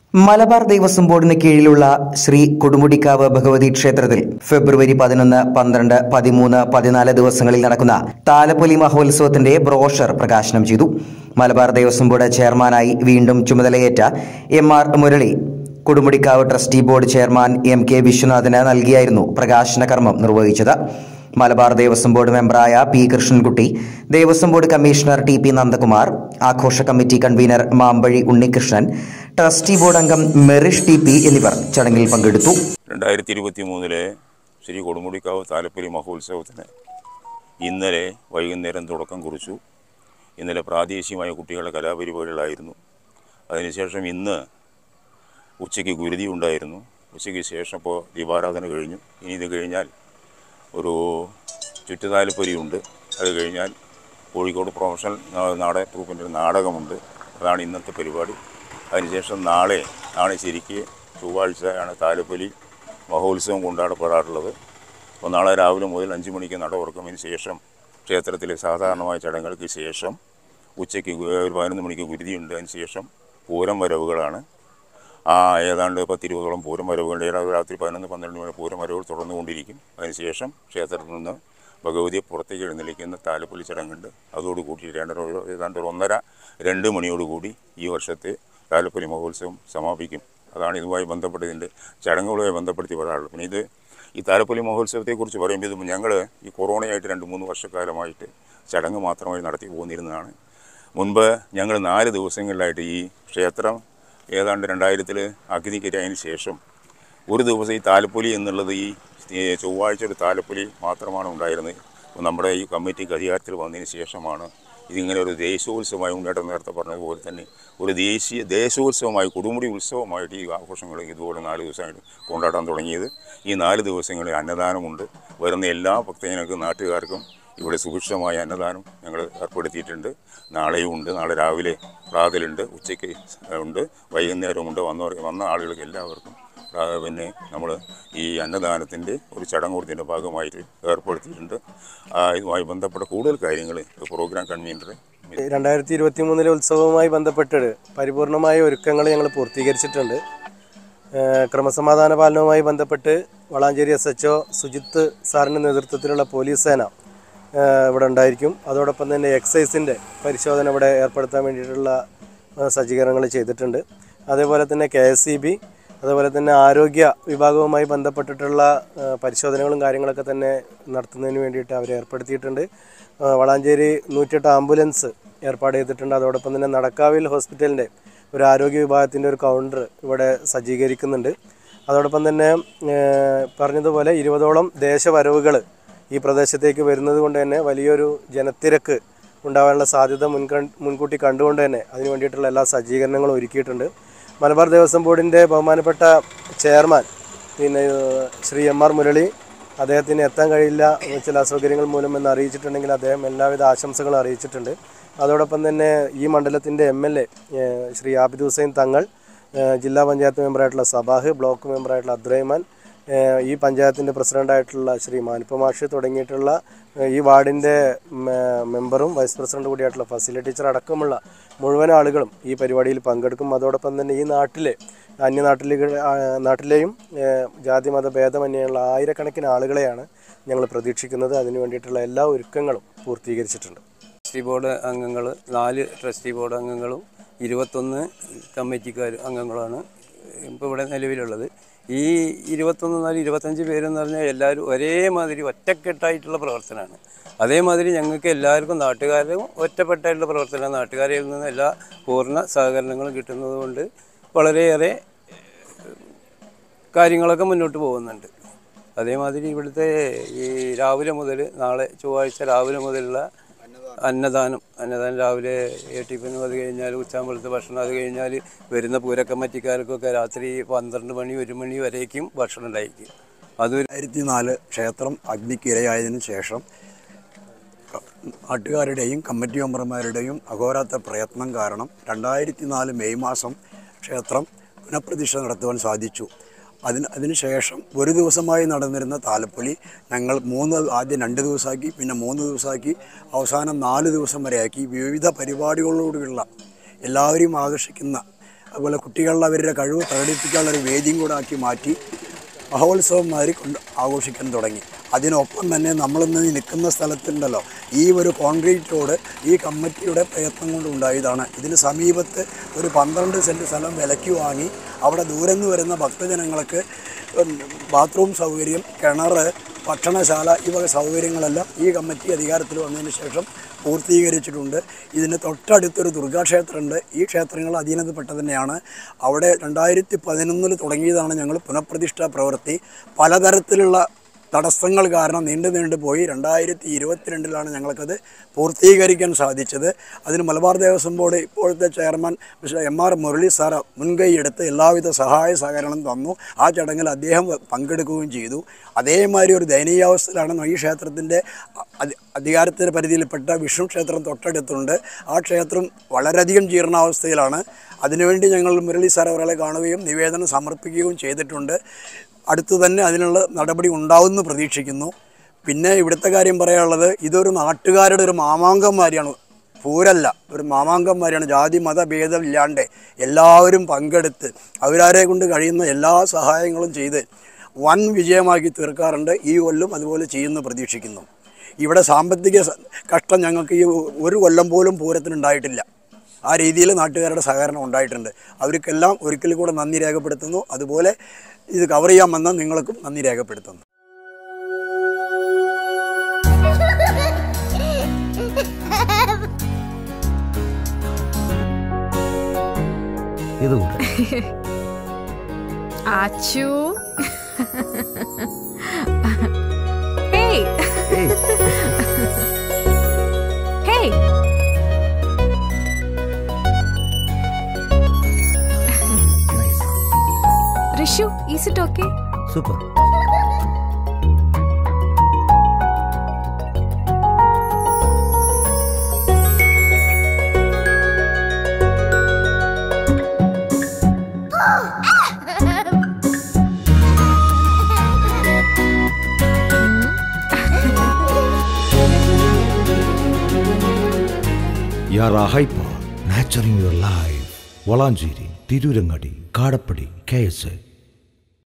മലബാർ ദേവസ്വം ബോർഡിന് കീഴിലുള്ള ശ്രീ കൊടുമുടിക്കാവ് ഭഗവതി ക്ഷേത്രത്തിൽ ഫെബ്രുവരി പതിനൊന്ന് പന്ത്രണ്ട് പതിമൂന്ന് പതിനാല് ദിവസങ്ങളിൽ നടക്കുന്ന താലപ്പൊലി മഹോത്സവത്തിന്റെ ബ്രോഷർ പ്രകാശനം ചെയ്തു മലബാർ ദേവസ്വം ബോർഡ് ചെയർമാനായി വീണ്ടും ചുമതലയേറ്റ M R Murali Kodumudikkavu trustee board chairman M K വിശ്വനാഥിന് നൽകിയായിരുന്നു പ്രകാശന കർമ്മം നിർവഹിച്ചത് മലബാർ ദേവസ്വം ബോർഡ് മെമ്പറായ P Krishnankutty Devaswom board commissioner T P Nandakumar ആഘോഷ committee convener Mambazhi Unnikrishnan trustee board അംഗം മെറിഷ് ടി പി എന്നിവർ ചടങ്ങിൽ പങ്കെടുത്തു രണ്ടായിരത്തി ഇരുപത്തി മൂന്നിലെ ശ്രീ കൊടുമുടിക്കാവ് താലപ്പൊലി മഹോത്സവത്തിന് ഇന്നലെ വൈകുന്നേരം തുടക്കം കുറിച്ചു ഇന്നലെ പ്രാദേശികമായ കുട്ടികളുടെ കലാപരിപാടികളായിരുന്നു അതിനുശേഷം ഇന്ന് ഉച്ചയ്ക്ക് ഗുരുതി ഉണ്ടായിരുന്നു ഉച്ചയ്ക്ക് ശേഷം ഇപ്പോൾ ദീപാരാധന കഴിഞ്ഞു ഇനി ഇത് കഴിഞ്ഞാൽ ഒരു ചുറ്റുതാലപ്പൊലിയുണ്ട് അത് കഴിഞ്ഞാൽ കോഴിക്കോട് പ്രൊഫഷണൽ നാ- നാടക ട്രൂപ്പിൻ്റെ ഒരു നാടകമുണ്ട് അതാണ് ഇന്നത്തെ പരിപാടി അതിനുശേഷം നാളെ ആണ് ശരിക്ക് ചൊവ്വാഴ്ചയാണ് താലപ്പൊലി മഹോത്സവം കൊണ്ടാടപ്പെടാറുള്ളത് അപ്പോൾ നാളെ രാവിലെ മുതൽ അഞ്ച് മണിക്ക് നട തുറക്കുന്നതിന് ശേഷം ക്ഷേത്രത്തിലെ സാധാരണമായ ചടങ്ങുകൾക്ക് ശേഷം ഉച്ചയ്ക്ക് ഗു- ഒരു പതിനൊന്ന് മണിക്ക് ഗുരുതിയുണ്ട് അതിന് ശേഷം പൂരം വരവുകളാണ് ആ ഏതാണ്ട് പത്തിരുപതോളം പൂരം വരവുകളുടെ ഏതാണ്ട് രാത്രി പതിനൊന്ന് പന്ത്രണ്ട് മണി പൂരം വരവുകൾ തുടർന്നുകൊണ്ടിരിക്കും അതിനുശേഷം ക്ഷേത്രത്തിൽ നിന്ന് ഭഗവതിയെ പുറത്തേക്ക് എഴുന്നള്ളിക്കുന്ന താലപ്പൊലി ചടങ്ങുണ്ട് അതോട് കൂടി രണ്ടര ഒരു- ഏതാണ്ട് ഒരു ഒന്നര രണ്ട് മണിയോടുകൂടി ഈ വർഷത്തെ താലപ്പൊലി മഹോത്സവം സമാപിക്കും അതാണ് ഇതുമായി ബന്ധപ്പെട്ട് ഇതിൻ്റെ ചടങ്ങുകളുമായി ബന്ധപ്പെടുത്തി പറയാറുള്ളത് പിന്നെ ഇത് ഈ താലപ്പൊലി മഹോത്സവത്തെക്കുറിച്ച് പറയുമ്പോൾ ഇത് ഞങ്ങൾ ഈ കൊറോണയായിട്ട് രണ്ട് മൂന്ന് വർഷക്കാലമായിട്ട് ചടങ്ങ് മാത്രമായി നടത്തി പോന്നിരുന്നതാണ് മുൻപ് ഞങ്ങൾ നാല് ദിവസങ്ങളിലായിട്ട് ഈ ക്ഷേത്രം ഏതാണ്ട് രണ്ടായിരത്തിൽ അഗ്നിക്കിരയതിന് ശേഷം ഒരു ദിവസം ഈ താലപ്പൊലി എന്നുള്ളത് ഈ ഈ ചൊവ്വാഴ്ച ഒരു താലപ്പൊലി മാത്രമാണ് ഉണ്ടായിരുന്നത് അപ്പോൾ നമ്മുടെ ഈ കമ്മിറ്റിക്ക് അധികാരത്തിൽ വന്നതിന് ശേഷമാണ് ഇതിങ്ങനെ ഒരു ദേശോത്സവമായി ഉണ്ണേട്ടം നേരത്തെ പറഞ്ഞതുപോലെ തന്നെ ഒരു ദേശീയ ദേശോത്സവമായി കൊടുമുടി ഉത്സവമായിട്ട് ഈ ആഘോഷങ്ങൾ ഇതുപോലെ നാല് ദിവസമായിട്ട് കൊണ്ടാടാൻ തുടങ്ങിയത് ഈ നാല് ദിവസങ്ങളിൽ അന്നദാനമുണ്ട് വരുന്ന എല്ലാ ഭക്തജനക്കും നാട്ടുകാർക്കും ഇവിടെ സുഭിക്ഷമായ അന്നദാനം ഞങ്ങൾ ഏർപ്പെടുത്തിയിട്ടുണ്ട് നാളെയും ഉണ്ട് നാളെ രാവിലെ പ്രാതലുണ്ട് ഉച്ചയ്ക്ക് ഉണ്ട് വൈകുന്നേരമുണ്ട് വന്നവർ വന്ന ആളുകൾക്ക് എല്ലാവർക്കും ആ, പിന്നെ നമ്മൾ ഈ അന്നദാനത്തിൻ്റെ ഒരു ചടങ്ങ് കൂടത്തിൻ്റെ ഭാഗമായിട്ട് ഏർപ്പെടുത്തിയിട്ടുണ്ട് ആ, ഇതുമായി ബന്ധപ്പെട്ട കൂടുതൽ കാര്യങ്ങൾ പ്രോഗ്രാം കൺവീനർ രണ്ടായിരത്തി ഇരുപത്തി മൂന്നിലെ ഉത്സവവുമായി ബന്ധപ്പെട്ട് പരിപൂർണമായ ഒരുക്കങ്ങൾ ഞങ്ങൾ പൂർത്തീകരിച്ചിട്ടുണ്ട് ഏഹ് ക്രമസമാധാന പാലനവുമായി ബന്ധപ്പെട്ട് വളാഞ്ചേരി എസ് എച്ച് സുജിത്ത് സാറിൻ്റെ നേതൃത്വത്തിലുള്ള പോലീസ് സേന ഏഹ് ഇവിടെ ഉണ്ടായിരിക്കും അതോടൊപ്പം തന്നെ എക്സൈസിൻ്റെ പരിശോധന ഇവിടെ ഏർപ്പെടുത്താൻ വേണ്ടിയിട്ടുള്ള ഏഹ് സജ്ജീകരണങ്ങൾ ചെയ്തിട്ടുണ്ട് അതേപോലെ തന്നെ കെ എസ് സി ബി അതുപോലെ തന്നെ ആരോഗ്യ വിഭാഗവുമായി ബന്ധപ്പെട്ടിട്ടുള്ള ഏഹ് പരിശോധനകളും കാര്യങ്ങളൊക്കെ തന്നെ നടത്തുന്നതിന് വേണ്ടിയിട്ട് അവർ ഏർപ്പെടുത്തിയിട്ടുണ്ട് ഏഹ് വളാഞ്ചേരി നൂറ്റെട്ട് ആംബുലൻസ് ഏർപ്പാട് ചെയ്തിട്ടുണ്ട് അതോടൊപ്പം തന്നെ നടക്കാവിൽ ഹോസ്പിറ്റലിൻ്റെ ഒരു ആരോഗ്യ വിഭാഗത്തിൻ്റെ ഒരു കൗണ്ടർ ഇവിടെ സജ്ജീകരിക്കുന്നുണ്ട് അതോടൊപ്പം തന്നെ ഏഹ് പറഞ്ഞതുപോലെ ഇരുപതോളം ദേശവരവുകൾ ഈ പ്രദേശത്തേക്ക് വരുന്നത് കൊണ്ട് തന്നെ വലിയൊരു ജനത്തിരക്ക് ഉണ്ടാകാനുള്ള സാധ്യത മുൻകൺ മുൻകൂട്ടി കണ്ടുകൊണ്ട് തന്നെ അതിന് വേണ്ടിയിട്ടുള്ള എല്ലാ സജ്ജീകരണങ്ങളും ഒരുക്കിയിട്ടുണ്ട് മലബാർ ദേവസ്വം ബോർഡിൻ്റെ ബഹുമാനപ്പെട്ട ചെയർമാൻ പിന്നെ ഏഹ് ശ്രീ എം ആർ മുരളി അദ്ദേഹത്തിന് എത്താൻ കഴിയില്ല ചില അസൗകര്യങ്ങൾ മൂലം എന്ന് അറിയിച്ചിട്ടുണ്ടെങ്കിൽ അദ്ദേഹം എല്ലാവിധ ആശംസകളും അറിയിച്ചിട്ടുണ്ട് അതോടൊപ്പം തന്നെ ഈ മണ്ഡലത്തിൻ്റെ M L A Shri Abid Hussain Thangal ഏഹ് ജില്ലാ പഞ്ചായത്ത് മെമ്പറായിട്ടുള്ള സബാഹ് ബ്ലോക്ക് മെമ്പറായിട്ടുള്ള അബ്ദുറഹ്മാൻ ഏഹ് ഈ പഞ്ചായത്തിൻ്റെ പ്രസിഡൻ്റായിട്ടുള്ള ശ്രീ മാനിപ്പമാഷ് തുടങ്ങിയിട്ടുള്ള ഏഹ് ഈ വാർഡിൻ്റെ മെ- മെമ്പറും വൈസ് പ്രസിഡന്റ് കൂടിയായിട്ടുള്ള ഫസില ടീച്ചർ അടക്കമുള്ള മുഴുവൻ ആളുകളും ഈ പരിപാടിയിൽ പങ്കെടുക്കും അതോടൊപ്പം തന്നെ ഈ നാട്ടിലെ അന്യനാട്ടിലെ ആ, നാട്ടിലെയും ഏഹ് ജാതി മത ഭേദമന്യുള്ള ആയിരക്കണക്കിന് ആളുകളെയാണ് ഞങ്ങൾ പ്രതീക്ഷിക്കുന്നത് അതിനു വേണ്ടിയിട്ടുള്ള എല്ലാ ഒരുക്കങ്ങളും പൂർത്തീകരിച്ചിട്ടുണ്ട് ട്രസ്റ്റി ബോർഡ് അംഗങ്ങൾ നാല് ട്രസ്റ്റി ബോർഡ് അംഗങ്ങളും ഇരുപത്തൊന്ന് കമ്മിറ്റിക്കാർ അംഗങ്ങളാണ് ഇപ്പോൾ ഇവിടെ നിലവിലുള്ളത് ഈ ഇരുപത്തൊന്ന് നാല് ഇരുപത്തഞ്ച് പേരെന്ന് പറഞ്ഞാൽ എല്ലാവരും ഒരേമാതിരി ഒറ്റക്കെട്ടായിട്ടുള്ള പ്രവർത്തനമാണ് അതേമാതിരി ഞങ്ങൾക്ക് എല്ലാവർക്കും നാട്ടുകാരും ഒറ്റപ്പെട്ടായിട്ടുള്ള പ്രവർത്തനമാണ് നാട്ടുകാരിൽ നിന്ന് എല്ലാ പൂർണ്ണ സഹകരണങ്ങളും കിട്ടുന്നത് കൊണ്ട് വളരെയേറെ കാര്യങ്ങളൊക്കെ മുന്നോട്ട് പോകുന്നുണ്ട് അതേമാതിരി ഇവിടുത്തെ ഈ രാവിലെ മുതൽ നാളെ ചൊവ്വാഴ്ച രാവിലെ മുതലുള്ള അന്നദാനം അന്നദാനം രാവിലെ ഏട്ടിപ്പിനും അത് കഴിഞ്ഞാൽ ഉച്ചാമ്പളത്തെ ഭക്ഷണം അത് കഴിഞ്ഞാൽ വരുന്ന പൂരക്കമ്മറ്റിക്കാർക്കൊക്കെ രാത്രി പന്ത്രണ്ട് മണി ഒരു മണി വരേക്കും ഭക്ഷണം ഉണ്ടായിരിക്കും അതൊരു രണ്ടായിരത്തി നാല് ക്ഷേത്രം അഗ്നിക്ക് ഇരയായതിനു ശേഷം ക- നാട്ടുകാരുടെയും കമ്മിറ്റി മെമ്പർമാരുടെയും അഹോരാത്ര പ്രയത്നം കാരണം രണ്ടായിരത്തി നാല് മെയ് മാസം ക്ഷേത്രം പുനഃപ്രതിഷ്ഠ നടത്തുവാൻ സാധിച്ചു അതിന് അതിനുശേഷം ഒരു ദിവസമായി നടന്നിരുന്ന താലപ്പൊലി ഞങ്ങൾ മൂന്ന് ആദ്യം രണ്ട് ദിവസമാക്കി പിന്നെ മൂന്ന് ദിവസമാക്കി അവസാനം നാല് ദിവസം വരെയാക്കി വിവിധ പരിപാടികളോടുള്ള എല്ലാവരെയും ആകർഷിക്കുന്ന അതുപോലെ കുട്ടികളുടെ അവരുടെ കഴിവ് പ്രകടിപ്പിക്കാനുള്ള ഒരു വേദിയും കൂടെ ആക്കി മാറ്റി മഹോത്സവം മാതിരി കൊണ്ട് ആഘോഷിക്കാൻ തുടങ്ങി അതിനൊപ്പം തന്നെ നമ്മളിന്ന് നിൽക്കുന്ന സ്ഥലത്തുണ്ടല്ലോ ഈ ഒരു കോൺക്രീറ്റ് റോഡ് ഈ കമ്മിറ്റിയുടെ പ്രയത്നം കൊണ്ട് ഉണ്ടായതാണ് ഇതിന് സമീപത്ത് ഒരു പന്ത്രണ്ട് സെൻറ്റ് സ്ഥലം വിലയ്ക്ക് വാങ്ങി അവിടെ ദൂരെ നിന്ന് വരുന്ന ഭക്തജനങ്ങൾക്ക് ഉം, ബാത്റൂം സൗകര്യം കിണർ ഭക്ഷണശാല ഈ വക സൗകര്യങ്ങളെല്ലാം ഈ കമ്മിറ്റി അധികാരത്തിൽ വന്നതിന് ശേഷം പൂർത്തീകരിച്ചിട്ടുണ്ട് ഇതിന് തൊട്ടടുത്തൊരു ദുർഗാക്ഷേത്രമുണ്ട് ഈ ക്ഷേത്രങ്ങൾ അധീനതപ്പെട്ട തന്നെയാണ് അവിടെ രണ്ടായിരത്തി പതിനൊന്നിൽ തുടങ്ങിയതാണ് ഞങ്ങൾ പുനഃപ്രതിഷ്ഠാ പ്രവൃത്തി പലതരത്തിലുള്ള തടസ്സങ്ങൾ കാരണം നീണ്ടു നീണ്ടു പോയി രണ്ടായിരത്തി ഇരുപത്തിരണ്ടിലാണ് ഞങ്ങൾക്കത് പൂർത്തീകരിക്കാൻ സാധിച്ചത് അതിന് മലബാർ ദേവസ്വം ബോർഡ് ഇപ്പോഴത്തെ chairman mister M R Murali sir മുൻകൈയെടുത്ത് എല്ലാവിധ സഹായ സഹകരണം തന്നു ആ ചടങ്ങിൽ അദ്ദേഹം പങ്കെടുക്കുകയും ചെയ്തു അതേമാതിരി ഒരു ദയനീയാവസ്ഥയിലാണ് ഈ ക്ഷേത്രത്തിൻ്റെ അധി- അധികാരത്തിൻ്റെ പരിധിയിൽപ്പെട്ട വിഷ്ണു ക്ഷേത്രം തൊട്ടടുത്തുണ്ട് ആ ക്ഷേത്രം വളരെയധികം ജീർണാവസ്ഥയിലാണ് അതിനുവേണ്ടി ഞങ്ങൾ മുരളി സാർ അവരെ കാണുകയും നിവേദനം സമർപ്പിക്കുകയും ചെയ്തിട്ടുണ്ട് അടുത്തു തന്നെ അതിനുള്ള നടപടി ഉണ്ടാവുമെന്ന് പ്രതീക്ഷിക്കുന്നു പിന്നെ ഇവിടുത്തെ കാര്യം പറയാനുള്ളത് ഇതൊരു നാട്ടുകാരുടെ ഒരു മാമാങ്കന്മാരെയാണ് പൂരല്ല ഒരു മാമാങ്കന്മാരെയാണ് ജാതി മത ഭേദമില്ലാണ്ട് എല്ലാവരും പങ്കെടുത്ത് അവരാരെ കൊണ്ട് കഴിയുന്ന എല്ലാ സഹായങ്ങളും ചെയ്ത് വൻ വിജയമാക്കി തീർക്കാറുണ്ട് ഈ കൊല്ലം അതുപോലെ ചെയ്യുമെന്ന് പ്രതീക്ഷിക്കുന്നു ഇവിടെ സാമ്പത്തിക സ- കഷ്ടം ഞങ്ങൾക്ക് ഈ ഒരു കൊല്ലം പോലും പൂരത്തിനുണ്ടായിട്ടില്ല ആ രീതിയിൽ നാട്ടുകാരുടെ സഹകരണം ഉണ്ടായിട്ടുണ്ട് അവർക്കെല്ലാം ഒരിക്കൽ കൂടെ നന്ദി രേഖപ്പെടുത്തുന്നു അതുപോലെ ഇത് കവർ ചെയ്യാൻ വന്ന നിങ്ങൾക്കും നന്ദി രേഖപ്പെടുത്തുന്നു ഇതുകൂടെ Achu hey hey hey Rishu is it okay super യാറാ hyper nurturing your life Valanchery Tirurangadi Kadappadi K S